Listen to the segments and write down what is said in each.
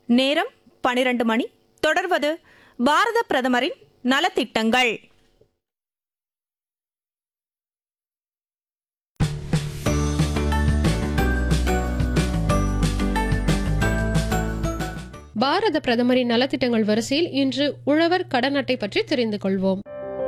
நேரம் பனிரெண்டு மணி தொடர்வது பாரத பிரதமரின் நலத்திட்டங்கள் பாரத பிரதமரின் நலத்திட்டங்கள் வரிசையில் இன்று உழவர் கடன் அட்டை பற்றி தெரிந்து கொள்வோம்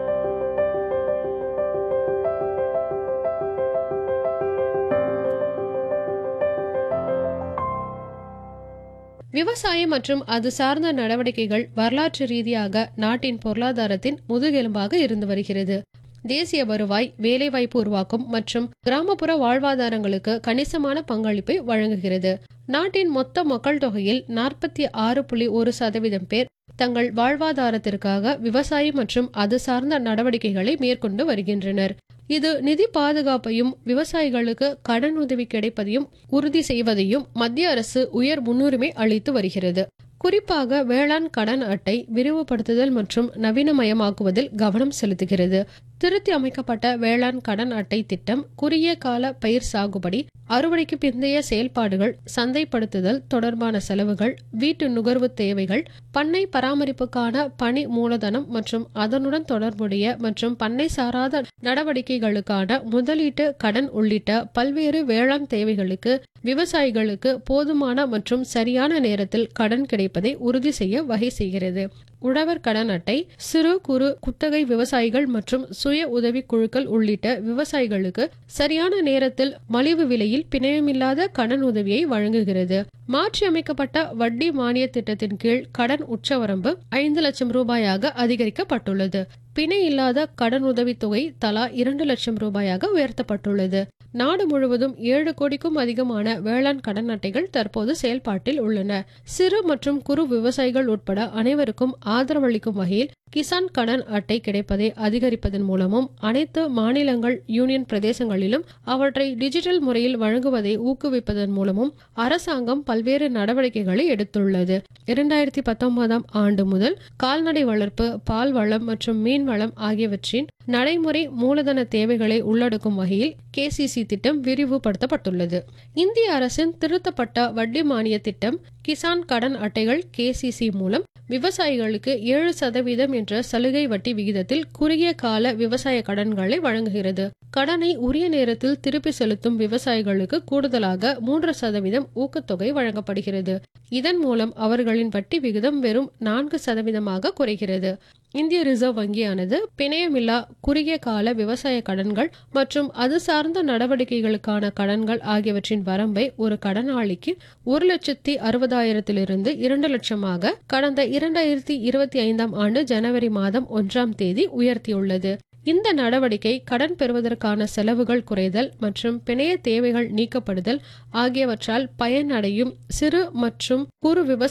விவசாயம் மற்றும் அது சார்ந்த நடவடிக்கைகள் வரலாற்று ரீதியாக நாட்டின் பொருளாதாரத்தின் முதுகெலும்பாக இருந்து வருகிறது தேசிய வருவாய் வேலைவாய்ப்பு உருவாக்கும் மற்றும் கிராமப்புற வாழ்வாதாரங்களுக்கு கணிசமான பங்களிப்பை வழங்குகிறது நாட்டின் மொத்த மக்கள் தொகையில் நாற்பத்தி ஆறு புள்ளி ஒரு சதவீதம் பேர் தங்கள் வாழ்வாதாரத்திற்காக விவசாயம் மற்றும் அது சார்ந்த நடவடிக்கைகளை மேற்கொண்டு வருகின்றனர் இது நிதி பாதுகாப்பையும் விவசாயிகளுக்கு கடன் உதவி கிடைப்பதையும் உறுதி செய்வதையும் மத்திய அரசு உயர் முன்னுரிமை அளித்து வருகிறது குறிப்பாக வேளாண் கடன் அட்டை விரிவுபடுத்துதல் மற்றும் நவீனமயமாக்குவதில் கவனம் செலுத்துகிறது திருத்தி அமைக்கப்பட்ட வேளாண் கடன் அட்டை திட்டம் குறுகிய கால பயிர் சாகுபடி அறுவடைக்கு பிந்தைய செயல்பாடுகள் சந்தைப்படுத்துதல் தொடர்பான செலவுகள் வீட்டு நுகர்வு தேவைகள் பண்ணை பராமரிப்புக்கான பணி மூலதனம் மற்றும் அதனுடன் தொடர்புடைய மற்றும் பண்ணை சாராத நடவடிக்கைகளுக்கான முதலீட்டு கடன் உள்ளிட்ட பல்வேறு வேளாண் தேவைகளுக்கு விவசாயிகளுக்கு போதுமான மற்றும் சரியான நேரத்தில் கடன் கிடைப்பதை உறுதி செய்ய வகை செய்கிறது உழவர் கடன் அட்டை சிறு குறு குத்தகை விவசாயிகள் மற்றும் சுய உதவி குழுக்கள் உள்ளிட்ட விவசாயிகளுக்கு சரியான நேரத்தில் மலிவு விலையில் பிணையமில்லாத கடன் உதவியை வழங்குகிறது மாற்றி அமைக்கப்பட்ட வட்டி மானிய திட்டத்தின் கீழ் கடன் உச்சவரம்பு ஐந்து லட்சம் ரூபாயாக அதிகரிக்கப்பட்டுள்ளது பிணை இல்லாத கடன் உதவித் தொகை தலா இரண்டு லட்சம் ரூபாயாக உயர்த்தப்பட்டுள்ளது நாடு முழுவதும் ஏழு கோடிக்கும் அதிகமான வேளாண் கடன் அட்டைகள் தற்போது செயல்பாட்டில் உள்ளன சிறு மற்றும் குறு விவசாயிகள் உட்பட அனைவருக்கும் ஆதரவளிக்கும் வகையில் கிசான் கடன் அட்டை கிடைப்பதை அதிகரிப்பதன் மூலமும் அனைத்து மாநிலங்கள் யூனியன் பிரதேசங்களிலும் அவற்றை டிஜிட்டல் முறையில் வழங்குவதை ஊக்குவிப்பதன் மூலமும் அரசாங்கம் பல்வேறு நடவடிக்கைகளை எடுத்துள்ளது இரண்டாயிரத்தி பத்தொன்பதாம் ஆண்டு முதல் கால்நடை வளர்ப்பு பால் வளம் மற்றும் மீன் வளம் ஆகியவற்றின் நடைமுறை மூலதன தேவைகளை உள்ளடக்கும் வகையில் கேசிசி திட்டம் விரிவுபடுத்தப்பட்டுள்ளது இந்திய அரசின் திருத்தப்பட்ட வட்டி மானிய திட்டம் கிசான் கடன் அட்டைகள் கேசிசி மூலம் விவசாயிகளுக்கு ஏழு சதவீதம் என்ற சலுகை வட்டி விகிதத்தில் குறுகிய கால விவசாய கடன்களை வழங்குகிறது கடனை உரிய நேரத்தில் திருப்பி செலுத்தும் விவசாயிகளுக்கு கூடுதலாக மூன்று சதவீதம் ஊக்கத்தொகை வழங்கப்படுகிறது இதன் மூலம் அவர்களின் வட்டி விகிதம் வெறும் நான்கு சதவீதமாக குறைகிறது இந்திய ரிசர்வ் வங்கியானது பிணையமில்லா குறுகிய கால விவசாய கடன்கள் மற்றும் அது சார்ந்த நடவடிக்கைகளுக்கான கடன்கள் ஆகியவற்றின் வரம்பை ஒரு கடனாளிக்கு ஒரு லட்சத்தி அறுபதாயிரத்திலிருந்து இரண்டு லட்சமாக கடந்த இரண்டாயிரத்தி இருபத்தி ஐந்தாம் ஆண்டு ஜனவரி மாதம் ஒன்றாம் தேதி உயர்த்தியுள்ளது இந்த நடவடிக்கை கடன் பெறுவதற்கான செலவுகள் குறைதல் மற்றும் பிணைய தேவைகள் நீக்கப்படுதல் ஆகியவற்றால் பயனடையும் சிறு மற்றும் குறு விவசாய